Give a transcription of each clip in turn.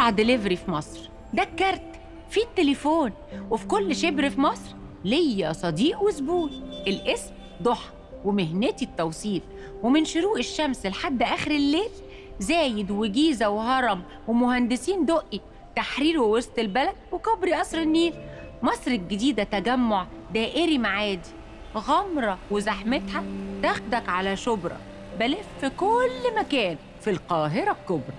أسرع دليفري في مصر ده الكارت في التليفون وفي كل شبر في مصر ليا صديق وزبون الاسم ضحى ومهنتي التوصيل ومن شروق الشمس لحد آخر الليل زايد وجيزة وهرم ومهندسين دقي تحرير ووسط البلد وكوبري قصر النيل مصر الجديدة تجمع دائري معادي غمرة وزحمتها تاخدك على شبرا بلف في كل مكان في القاهرة الكبرى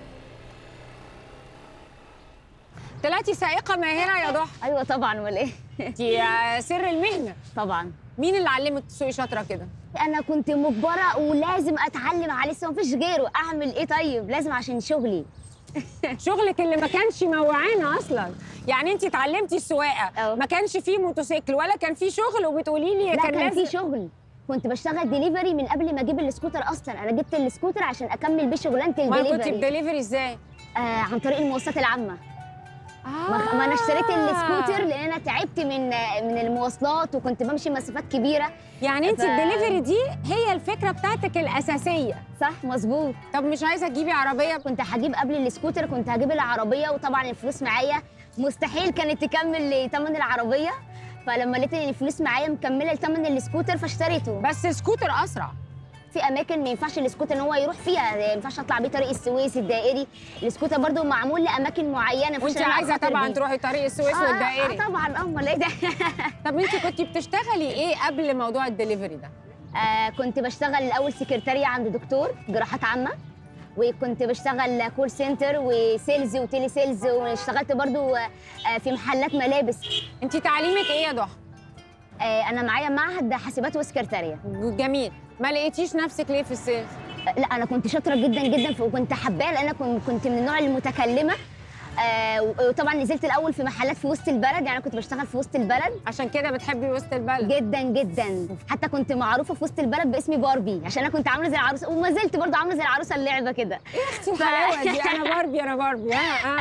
طلعتي سائقه ماهره يا ضحى ايوه طبعا امال ايه دي سر المهنه طبعا مين اللي علمك تسوقي شاطره كده انا كنت مجبره ولازم اتعلم عليه لسه مفيش غيره اعمل ايه طيب لازم عشان شغلي شغلك اللي ما كانش موعانا اصلا يعني انت اتعلمتي السواقه أه. ما كانش فيه موتوسيكل ولا كان فيه شغل وبتقولي لي لا كان كان لازم في شغل كنت بشتغل دليفري من قبل ما اجيب السكوتر اصلا انا جبت السكوتر عشان اكمل بيه شغلانه ما كنت الدليفري بدليفري ازاي آه عن طريق المواصلات العامه آه. ما ما انا اشتريت السكوتر لان انا تعبت من من المواصلات وكنت بمشي مسافات كبيره يعني انت ف- الدليفري دي هي الفكره بتاعتك الاساسيه صح مظبوط طب مش عايزه تجيبي عربيه كنت هجيب قبل السكوتر كنت هجيب العربيه وطبعا الفلوس معايا مستحيل كانت تكمل ثمن العربيه فلما لقيت ان الفلوس معايا مكمله لثمن السكوتر فاشتريته بس سكوتر اسرع في اماكن ما ينفعش السكوتر ان هو يروح فيها ما ينفعش اطلع بيه طريق السويس الدائري السكوتر برضو معمول لاماكن معينه ما ينفعش وانت إن أنا عايزه أخاطر طبعا بيه. تروحي طريق السويس آه، والدائري اه طبعا امال ايه ده طب انت كنت بتشتغلي ايه قبل موضوع الدليفري ده آه كنت بشتغل الاول سكرتاريه عند دكتور جراحات عامه وكنت بشتغل كول سنتر وسيلز وتيلي سيلز واشتغلت برضو آه في محلات ملابس انت تعليمك ايه يا ضحى آه انا معايا معهد حاسبات وسكرتاريه جميل ما لقيتيش نفسك ليه في السيلز آه لا انا كنت شاطره جدا جدا وكنت حباه لان انا كنت- كنت من النوع المتكلمه آه وطبعا نزلت الاول في محلات في وسط البلد يعني أنا كنت بشتغل في وسط البلد عشان كده بتحبي وسط البلد جدا جدا حتى كنت معروفه في وسط البلد باسمي باربي عشان انا كنت عامله زي العروسه وما زلت برضه عامله زي العروسه اللعبه كده اختي الحلاوه دي انا باربي انا باربي اه اه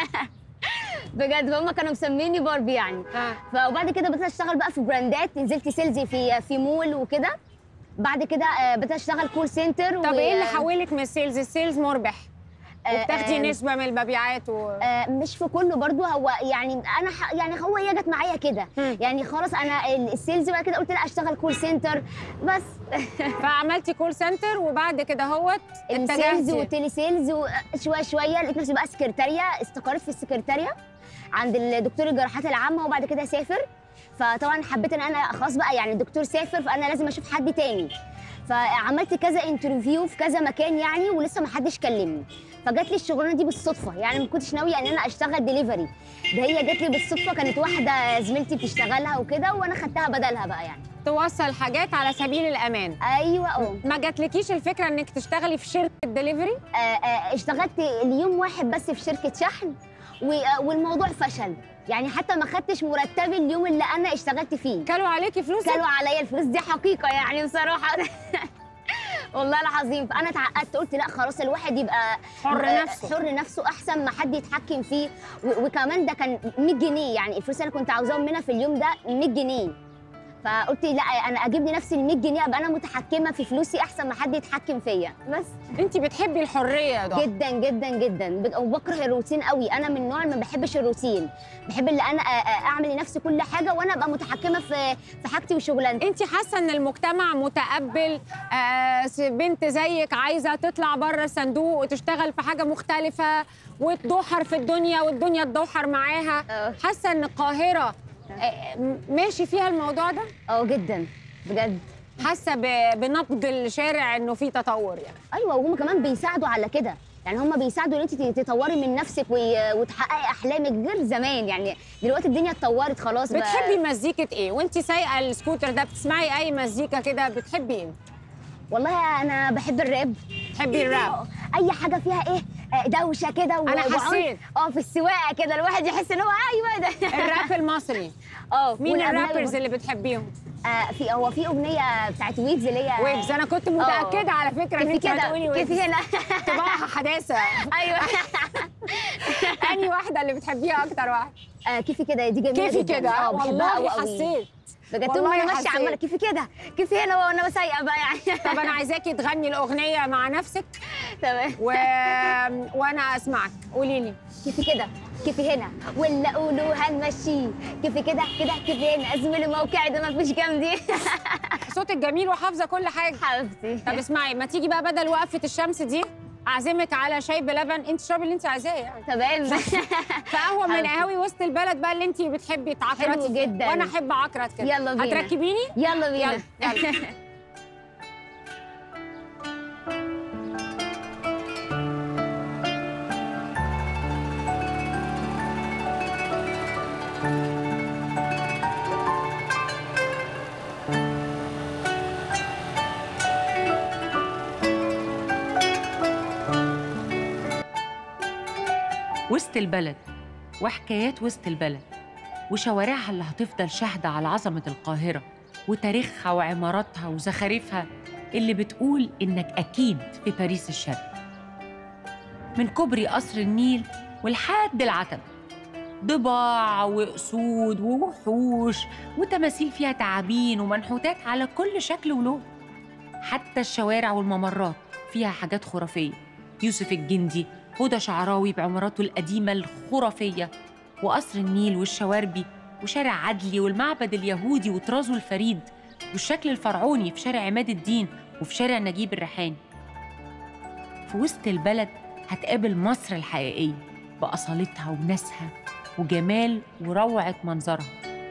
بجد هم كانوا مسميني باربي يعني آه. فوبعد كده بدات اشتغل بقى في براندات نزلت سيلز في في مول وكده بعد كده آه، بدات اشتغل كول سنتر طب ايه اللي حولك من السيلز السيلز مربح وبتاخدي آه، نسبه من المبيعات و... آه، مش في كله برضو هو يعني انا ح... يعني هو هي جت معايا كده مم. يعني خلاص انا ال- السيلز بقى كده قلت لا اشتغل كول سنتر بس فعملتي كول سنتر وبعد كده هوت السيلز اتجهتي والتيلي سيلز وشويه شويه لقيت نفسي بقى سكرتاريه استقريت في السكرتاريه عند الدكتور الجراحات العامه وبعد كده اسافر فطبعا حبيت ان انا خلاص بقى يعني الدكتور سافر فانا لازم اشوف حد تاني فعملت كذا انترفيو في كذا مكان يعني ولسه ما حدش كلمني فجات لي الشغلانه دي بالصدفه يعني ما كنتش ناويه ان انا اشتغل دليفري ده هي جات لي بالصدفه كانت واحده زميلتي بتشتغلها وكده وانا خدتها بدلها بقى يعني توصل حاجات على سبيل الامان ايوه اه ما جاتلكيش الفكره انك تشتغلي في شركه دليفري آه، آه، اشتغلت اليوم واحد بس في شركه شحن و- آه، والموضوع فشل يعني حتى ما خدتش مرتبي اليوم اللي انا اشتغلت فيه كلوا عليكي فلوس كلوا عليا الفلوس دي حقيقه يعني بصراحه والله العظيم فانا اتعقدت قلت لا خلاص الواحد يبقى حر آه، نفسه. حر نفسه احسن ما حد يتحكم فيه و- وكمان ده كان 100 جنيه يعني الفلوس اللي انا كنت عاوزاهم منها في اليوم ده 100 جنيه فقلت لا انا اجيب لنفسي ال 100 جنيه ابقى انا متحكمه في فلوسي احسن ما حد يتحكم فيا بس انت بتحبي الحريه يا ضحى جدا جدا جدا بج- وبكره الروتين قوي انا من النوع اللي ما بحبش الروتين بحب اللي انا أ- أ- اعمل لنفسي كل حاجه وانا ابقى متحكمه في في حاجتي وشغلانتي انت حاسه ان المجتمع متقبل آه س- بنت زيك عايزه تطلع بره الصندوق وتشتغل في حاجه مختلفه وتدوحر في الدنيا والدنيا تدوحر معاها اه حاسه ان القاهره آه، م- ماشي فيها الموضوع ده اه جدا بجد حاسه ب- بنبض الشارع انه في تطور يعني ايوه وهم كمان بيساعدوا على كده يعني هم بيساعدوا ان انت تطوري من نفسك وي- وتحققي احلامك غير زمان يعني دلوقتي الدنيا اتطورت خلاص بقى. بتحبي مزيكه ايه وانت سايقه السكوتر ده بتسمعي اي مزيكا كده بتحبي ايه والله انا بحب الراب بتحبي الراب اي حاجه فيها ايه آه، دوشه كده و- أنا وعنف. حسيت. اه في السواقه كده الواحد يحس ان هو ايوه ده الراب المصري اه مين والأجنبي الرابرز برضه. اللي بتحبيهم آه في هو في اغنيه بتاعت ويجز اللي هي ويجز انا كنت متاكده على فكره ان كيفي انت هتقولي كده ويجز كيفي هنا طباعها حداثه ايوه انهي واحده اللي بتحبيها اكتر واحده آه كيفي كده دي جميله كيفي جدا. كده اه بحبها قوي والله قوي حسيت بجد طول ما والله انا ماشيه حسيت. عماله كيفي كده كيفي هنا وانا سايقه بقى يعني طب انا عايزاكي تغني الاغنيه مع نفسك تمام و... وانا اسمعك قولي لي كيفي كده كيفي هنا ولا قولوا هنمشيه كيفي كده كده كيفي هنا ازمل الموقع ده ما فيش جنبي صوتك جميل وحافظه كل حاجه حبيبتي طب اسمعي ما تيجي بقى بدل وقفه الشمس دي اعزمك على شاي بلبن انت اشربي اللي انت عايزاه يعني تمام فقهوه من حبيبتي. قهاوي وسط البلد بقى اللي انت بتحبي تعكرتي حلو فيها. جداً. وانا احب اعكرت كده يلا بينا. هتركبيني يلا بينا يلا يلا وسط البلد وحكايات وسط البلد وشوارعها اللي هتفضل شاهدة على عظمة القاهرة وتاريخها وعماراتها وزخارفها اللي بتقول إنك أكيد في باريس الشرق من كوبري قصر النيل ولحد العتبة ضباع وأسود ووحوش وتماثيل فيها تعابين ومنحوتات على كل شكل ولون حتى الشوارع والممرات فيها حاجات خرافية يوسف الجندي هدى شعراوي بعماراته القديمة الخرافية وقصر النيل والشواربي وشارع عدلي والمعبد اليهودي وطرازه الفريد والشكل الفرعوني في شارع عماد الدين وفي شارع نجيب الريحاني في وسط البلد هتقابل مصر الحقيقية بأصالتها وناسها وجمال وروعة منظرها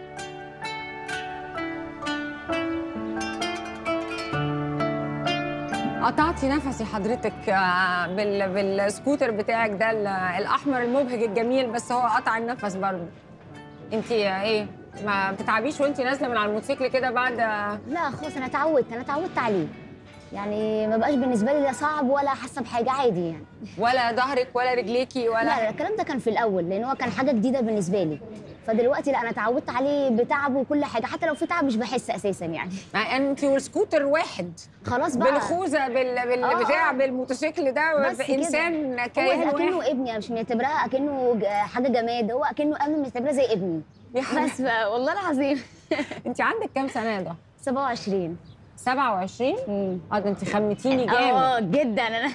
قطعتي نفسي حضرتك آه، بال... بالسكوتر بتاعك ده ال- الاحمر المبهج الجميل بس هو قطع النفس برضه انت ايه ما بتتعبيش وانت نازله من على الموتوسيكل كده بعد لا خلاص انا اتعودت انا اتعودت عليه يعني ما بقاش بالنسبه لي لا صعب ولا حاسه بحاجه عادي يعني ولا ظهرك ولا رجليكي لا ولا لا الكلام ده كان في الاول لان هو كان حاجه جديده بالنسبه لي فدلوقتي لا انا اتعودت عليه بتعبه وكل حاجه حتى لو في تعب مش بحس اساسا يعني يعني انت والسكوتر واحد خلاص بقى بالخوذه بال... آه، بالبتاع آه. بالموتوسيكل ده بس كده. انسان هو كيان واحد اكنه ابني انا مش معتبراه اكنه ج- حاجه جماد هو اكنه انا معتبراه زي ابني يا حبيبي. بس ف- والله العظيم انت عندك كام سنه يا ده 27 27 امم اه ده انت خمتيني جامد اه جدا انا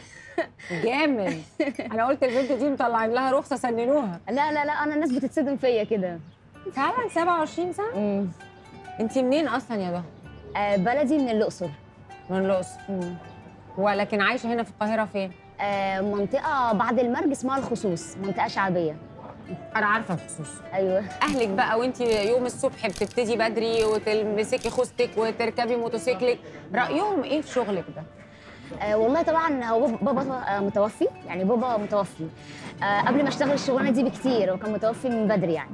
جامد انا قلت البنت دي مطلعين لها رخصه سننوها لا لا لا انا الناس بتتصدم فيا كده فعلا 27 سنه امم انت منين اصلا يا ده آه بلدي من الاقصر من الاقصر مم. ولكن عايشه هنا في القاهره فين آه منطقه بعد المرج اسمها الخصوص منطقه شعبيه انا عارفه الخصوص ايوه اهلك بقى وانت يوم الصبح بتبتدي بدري وتمسكي خوذتك وتركبي موتوسيكلك رايهم ايه في شغلك ده آه والله طبعا هو بابا, بابا آه متوفي يعني بابا متوفي آه قبل ما اشتغل الشغلانه دي بكتير هو كان متوفي من بدري يعني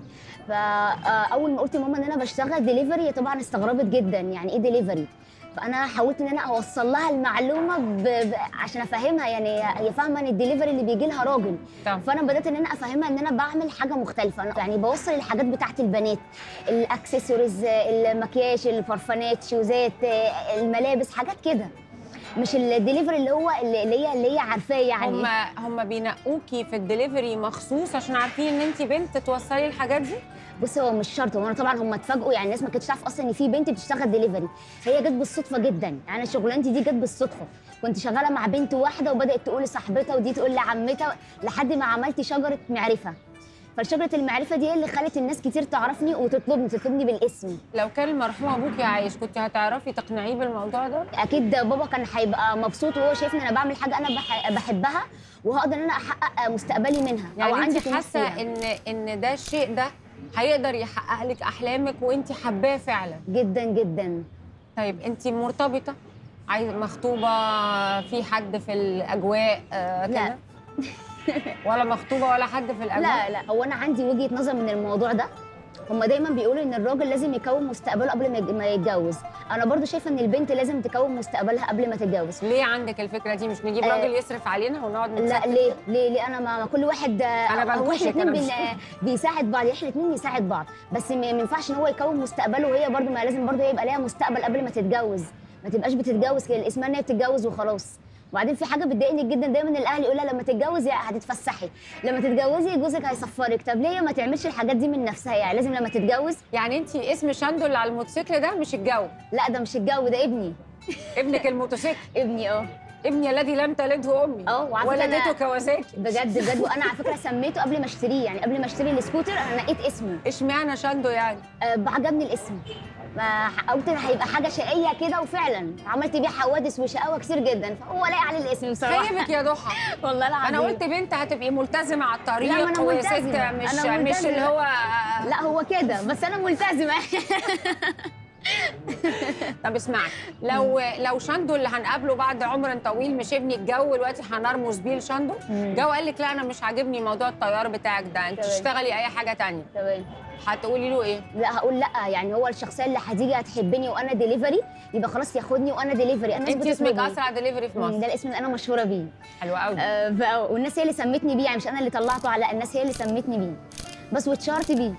فاول ما قلت لماما ان انا بشتغل ديليفري هي طبعا استغربت جدا يعني ايه ديليفري فانا حاولت ان انا اوصل لها المعلومه ب... ب... عشان افهمها يعني هي فاهمه ان الدليفري اللي بيجي لها راجل طب. فانا بدات ان انا افهمها ان انا بعمل حاجه مختلفه أنا يعني بوصل الحاجات بتاعت البنات الاكسسوارز المكياج البرفانات شوزات الملابس حاجات كده مش الدليفري اللي هو اللي اللي هي اللي هي عارفاه يعني هم هم بينقوكي في الدليفري مخصوص عشان عارفين ان انت بنت توصلي الحاجات دي بص هو مش شرط هو انا طبعا هم اتفاجئوا يعني الناس ما كانتش تعرف اصلا ان في بنت بتشتغل دليفري هي جت بالصدفه جدا يعني شغلانتي دي جت بالصدفه كنت شغاله مع بنت واحده وبدات تقول لصاحبتها ودي تقول لعمتها لحد ما عملت شجره معرفه فشجره المعرفه دي هي اللي خلت الناس كتير تعرفني وتطلبني تطلبني بالاسم لو كان المرحوم ابوكي عايش كنت هتعرفي تقنعيه بالموضوع ده اكيد بابا كان هيبقى مبسوط وهو شايف ان انا بعمل حاجه انا بح- بحبها وهقدر ان انا احقق مستقبلي منها يعني او عندي انت طموح حاسه فيها. ان ان ده الشيء ده هيقدر يحقق لك احلامك وانت حباه فعلا جدا جدا طيب انت مرتبطه عايزه مخطوبه في حد في الاجواء آه لا. كده ولا مخطوبه ولا حد في الاجواء لا لا هو انا عندي وجهه نظر من الموضوع ده هما دايما بيقولوا ان الراجل لازم يكون مستقبله قبل ما يج- ما يتجوز انا برضو شايفه ان البنت لازم تكون مستقبلها قبل ما تتجوز ليه عندك الفكره دي مش نجيب آه. راجل يصرف علينا ونقعد لا نتستف ليه ليه ليه انا ما ما كل واحد أنا هو بنكشك، احنا أنا اتنين مش- بن... بيساعد بعض احنا اتنين بنساعد بعض بس ما ما ينفعش ان هو يكون مستقبله وهي برضو ما لازم برضو هي يبقى ليها مستقبل قبل ما تتجوز ما تبقاش بتتجوز كده اسمها ان هي بتتجوز وخلاص وبعدين في حاجه بتضايقني جدا دايما الاهل يقولها لما تتجوزي هتتفسحي لما تتجوزي جوزك هيسفرك طب ليه ما تعملش الحاجات دي من نفسها يعني لازم لما تتجوز يعني انت اسم شاندو اللي على الموتوسيكل ده مش الجو لا ده مش الجو ده ابني ابنك الموتوسيكل ابني اه ابني الذي لم تلده امي اه وعلى فكرة ولدته أنا- كواساكي بجد بجد وانا على فكره سميته قبل ما اشتريه يعني قبل ما اشتري السكوتر انا نقيت اسمه اشمعنى شاندو يعني أه عجبني الاسم ما قلت هيبقى حاجه شقيه كده وفعلا عملت بيه حوادث وشقاوه كتير جدا فهو لاقي عليه الاسم بصراحه خيبك يا ضحى والله العظيم انا قلت بنت هتبقي ملتزمه على الطريق لا، ما أنا وست ملتزمة. مش أنا مش ملتزمة. اللي هو لا هو كده بس انا ملتزمه طب اسمعي لو لو شاندو اللي هنقابله بعد عمر طويل مش ابني الجو دلوقتي هنرمز بيه لشاندو جو قال لك لا انا مش عاجبني موضوع الطيار بتاعك ده انت تمام. تشتغلي اي حاجه تانية تمام هتقولي له ايه لا هقول لا يعني هو الشخصيه اللي هتيجي هتحبني وانا ديليفري يبقى خلاص ياخدني وانا ديليفري انا انت اسمك اسرع دليفري في مم، مصر ده الاسم اللي انا مشهوره بيه حلوه قوي آه، ف- والناس هي اللي سمتني بيه يعني مش انا اللي طلعته على الناس هي اللي سمتني بيه بس واتشهرت بيه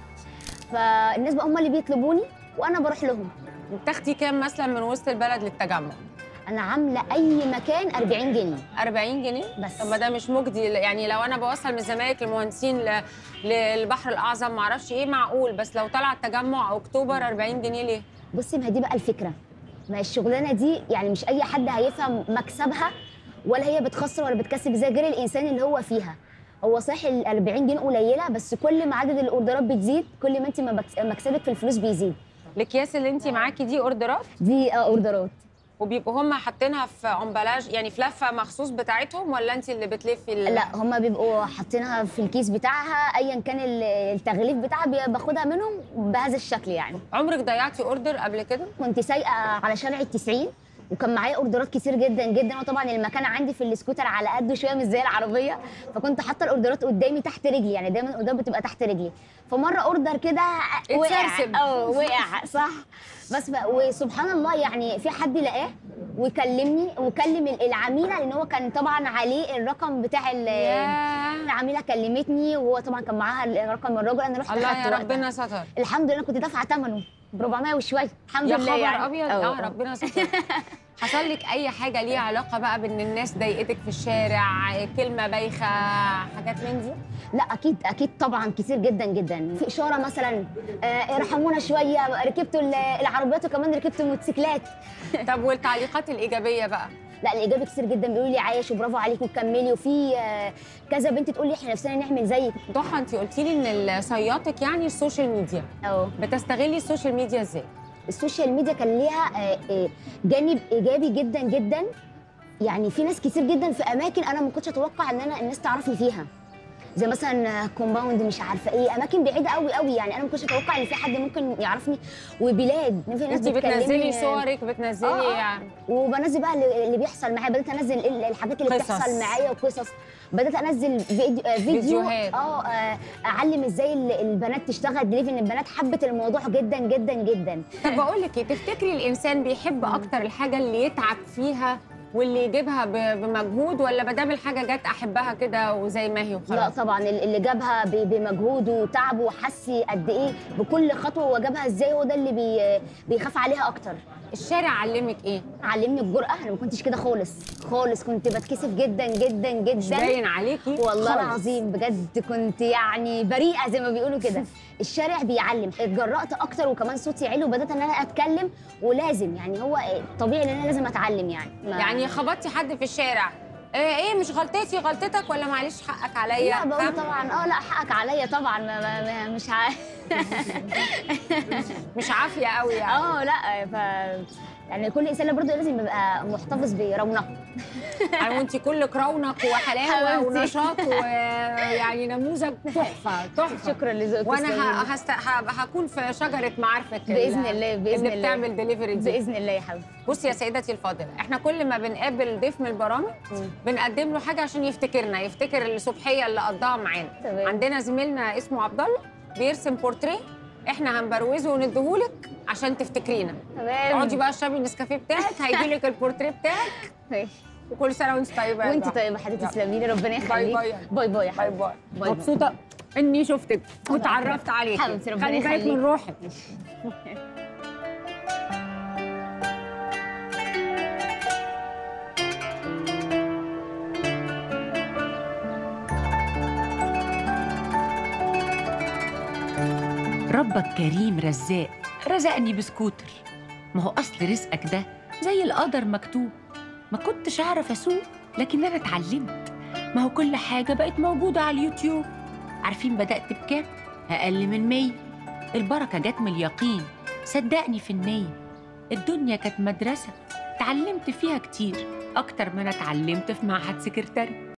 فالناس بقى هم اللي بيطلبوني وانا بروح لهم بتاخدي كام مثلا من وسط البلد للتجمع انا عامله اي مكان 40 جنيه 40 جنيه بس. طب ما ده مش مجدي يعني لو انا بوصل من الزمالك للمهندسين ل- للبحر الاعظم ما اعرفش ايه معقول بس لو طلع التجمع او اكتوبر 40 جنيه ليه بصي ما هي دي بقى الفكره ما هي الشغلانه دي يعني مش اي حد هيفهم مكسبها ولا هي بتخسر ولا بتكسب زي غير الانسان اللي هو فيها هو صحيح ال 40 جنيه قليله بس كل ما عدد الاوردرات بتزيد كل ما انت ما بكس- مكسبك في الفلوس بيزيد الاكياس اللي انت معاكي دي اوردرات دي آه، اوردرات وبيبقوا هم حاطينها في امبلاج يعني في لفه مخصوص بتاعتهم ولا انت اللي بتلفي ال- لا هما بيبقوا حاطينها في الكيس بتاعها ايا كان ال- التغليف بتاعها بي- باخدها منهم بهذا الشكل يعني عمرك ضيعتي اوردر قبل كده كنت سايقه على شارع التسعين وكان معايا اوردرات كتير جدا جدا وطبعا المكان عندي في السكوتر على قده شويه مش زي العربيه فكنت حاطه الاوردرات قدامي تحت رجلي يعني دايما الاوردرات بتبقى تحت رجلي فمره اوردر كده وقع اتسرسب. اه وقع صح بس ف... وسبحان الله يعني في حد لقاه وكلمني وكلم العميله لان هو كان طبعا عليه الرقم بتاع ال- ياه. العميله كلمتني وهو طبعا كان معاها رقم الراجل انا رحت الله أخدته يا وقتها. ربنا ستر الحمد لله كنت دافعه ثمنه ب 400 وشويه الحمد يا لله خبر يعني ابيض أه، اه أه. ربنا ستر حصل لك اي حاجه ليها علاقه بقى بان الناس ضايقتك في الشارع كلمه بايخه حاجات من دي لا اكيد اكيد طبعا كتير جدا جدا في اشاره مثلا آه ارحمونا شويه ركبتوا ال- العربيات وكمان ركبتوا الموتوسيكلات طب والتعليقات الايجابيه بقى لا الاجابه كتير جدا بيقولوا لي عايش وبرافو عليك وكملي وفي آه كذا بنت تقول لي احنا نفسنا نعمل زيك ضحى انت قلتي لي ان صيادتك يعني السوشيال ميديا اه بتستغلي السوشيال ميديا ازاي السوشيال ميديا كان ليها آه، آه، جانب ايجابي جدا جدا يعني في ناس كتير جدا في اماكن انا ما كنتش اتوقع ان انا الناس تعرفني فيها زي مثلا كومباوند مش عارفه ايه اماكن بعيده قوي قوي يعني انا ما كنتش اتوقع ان في حد ممكن يعرفني وبلاد في ناس انت بتنزلي بتكلمني- صورك بتنزلي آه، آه. يعني وبنزل بقى اللي اللي بيحصل معايا بدات انزل ال- الحاجات اللي قصص. بتحصل معايا وقصص بدات انزل فيديو آه، فيديو فيديوهات. اه آه، اعلم ازاي ال- البنات تشتغل دليفري ان البنات حبت الموضوع جدا جدا جدا طب بقول لك ايه تفتكري الانسان بيحب اكتر الحاجه اللي يتعب فيها واللي يجيبها ب- بمجهود ولا ما دام الحاجه جت احبها كده وزي ما هي لا وخلاص طبعا ال- اللي جابها ب- بمجهوده وتعبه وحس قد ايه بكل خطوه هو جابها ازاي هو ده اللي بي بيخاف عليها اكتر الشارع علمك ايه علمني الجرأه انا ما كنتش كده خالص خالص كنت بتكسف جدا جدا مش جدا باين عليكي والله خالص. العظيم بجد كنت يعني بريئه زي ما بيقولوا كده الشارع بيعلم اتجرأت اكتر وكمان صوتي عالي وبدات ان انا اتكلم ولازم يعني هو طبيعي ان انا لازم اتعلم يعني ما- يعني خبطتي حد في الشارع ايه ايه مش غلطتي غلطتك ولا معلش حقك عليا لا بقول فاهمة؟ طبعا اه لا حقك عليا طبعا ما ما ما مش ع... مش عافيه قوي يعني اه لا ف يعني كل انسان برضه لازم يبقى محتفظ برونقه يعني وانت كلك رونق وحلاوه حبيبتي. ونشاط ويعني نموذج تحفه تحفه شكرا لذوقك وانا تسلمي. ه- هست... ه- هكون في شجره معارفك باذن ال- الله باذن اللي الله بتعمل دليفري دي باذن الله يا حبيبي بصي يا سيدتي الفاضله احنا كل ما بنقابل ضيف من البرامج بنقدم له حاجه عشان يفتكرنا يفتكر الصبحيه اللي قضاها معانا تمام. عندنا زميلنا اسمه عبد الله بيرسم بورتريه احنا هنبروزه ونديهولك عشان تفتكرينا تمام اقعدي بقى اشربي النسكافيه بتاعك هيجي لك البورتريه بتاعك ماشي. وكل سنه وانت طيبه يا وانت ضحى. طيبه حبيبتي يلا. تسلمي لي ربنا يخليك باي. باي باي يا باي حبيبي باي باي. مبسوطه اني شفتك واتعرفت عليك حبيبتي، ربنا خلي بالك يخليك. من روحك ربك كريم رزاق رزقني بسكوتر ما هو أصل رزقك ده زي القدر مكتوب ما كنتش أعرف أسوق لكن أنا اتعلمت ما هو كل حاجة بقت موجودة على اليوتيوب عارفين بدأت بكام؟ أقل من مية البركة جت من اليقين صدقني في النية الدنيا كانت مدرسة اتعلمت فيها كتير أكتر ما أنا اتعلمت في معهد سكرتاري